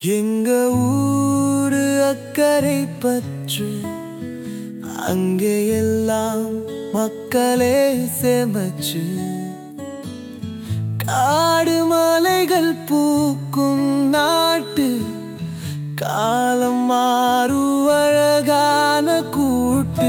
எங்க ஊரு அக்கறை பற்று அங்கே எல்லாம் மக்களே சேமச்சு காடு மலைகள் பூக்கும் நாட்டு காலம் மாறும் அழகான கூட்டு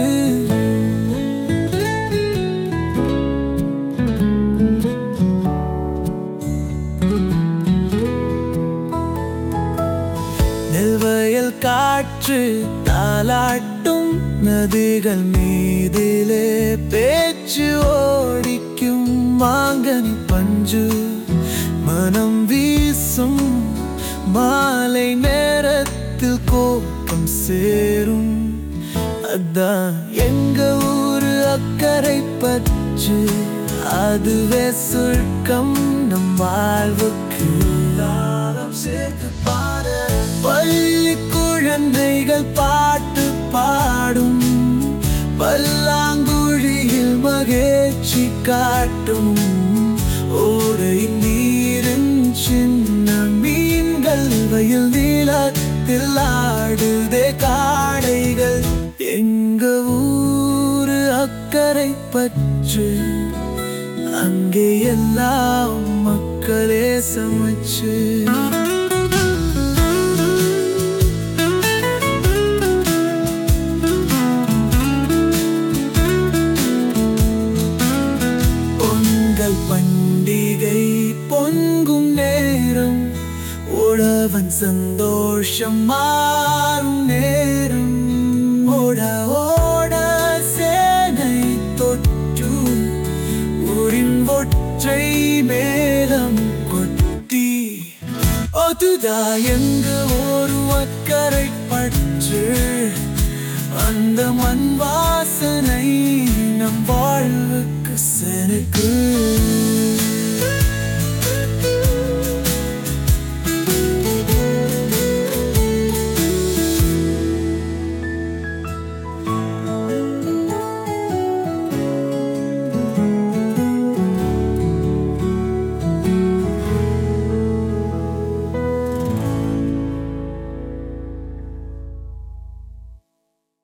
நெல்வயல் காற்று தாலாட்டும் நதிகள் மீதிலே பேச்சு ஓடிக்கும் மாங்கனி பஞ்சு மனம் வீசும் மாலை நேரத்தில் கோப்பம் சேரும் அதான் எங்க ஊரு அக்கறை பற்று அதுவே சுருக்கம் நம் வாழ்வுக்கு தாரம் சேர்த்து பாட பள்ளி குழந்தைகள் பாட்டு பாடும் பல்லாங்குழியில் மகிழ்ச்சி காட்டும் ஓடை நீரின் சின்ன மீன்கள் வயல் நீளத்தில் ஆடுதே காடைகள் எங்க ஊரு அக்கறை பற்று அங்கே எல்லாம் மக்களே சமைச்சு பொங்கல் பண்டிகை பொங்கும் நேரம் உழவன் சந்தோஷம் மாறும் நேரம் ஓட ஓட சேனை தொற்று ஊரின் ஒற்றை மேலம் கொட்டி அதுதா எங்க ஒரு அக்கறை பற்று அந்த மண் வாசனை நம் வாழ்வுக்கு செருக்கு